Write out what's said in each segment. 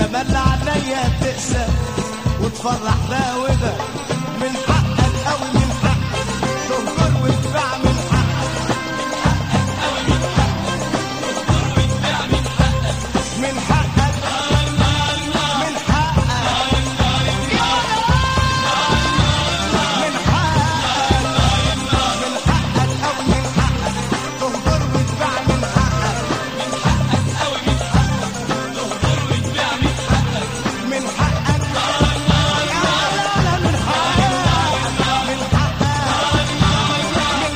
تملى عليا تقسى وتفرح ده وده من حقك أو من حقك تهجر وتباع من حقك من حقك من حقك من حقك من حقك أو من حقك تهجر وتباع من حقك من حقك يا لا من حقك من حقك من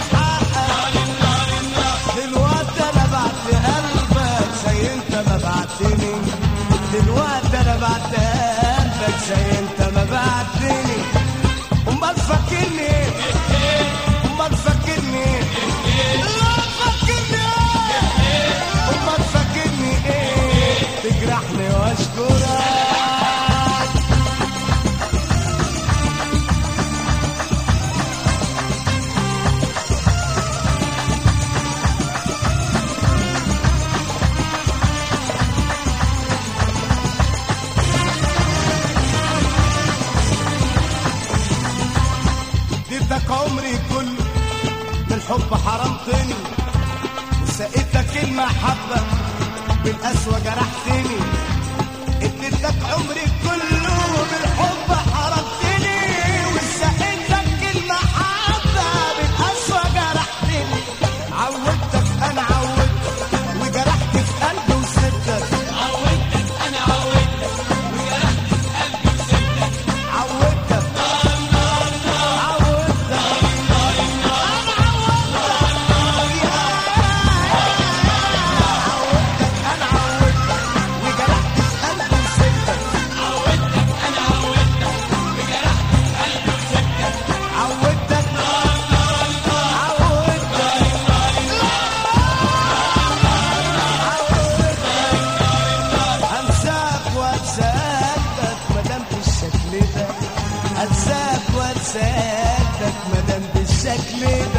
حقك دلوقتي انا بعت قلبك زي انت ما بعتني دلوقتي انا بعت قلبك زي انت ما بعتني امال فاكرني ايه امال فاكرني ايه امال فاكرني ايه امال فاكرني ايه تجرحني واشكرك اديتك عمري كله بالحب حرمتني وسقيتك المحبة بالقسوة جرحتني اديتك عمري كله بالحب حرمتني وسقيتك المحبة بالقسوة جرحتني عودتك انا عودتك وجرحت في قلبي وسبتك عودتك انا عودتك وجرحت في قلبي وسبتك عودتك انا عودتك وجرحت في قلبي وسبتك عودتك انا عودتك وجرحت في قلبي وسبتك عودتك عودتك انساك وانساك مادام بالشكل ده انساك وانساك مادام بالشكل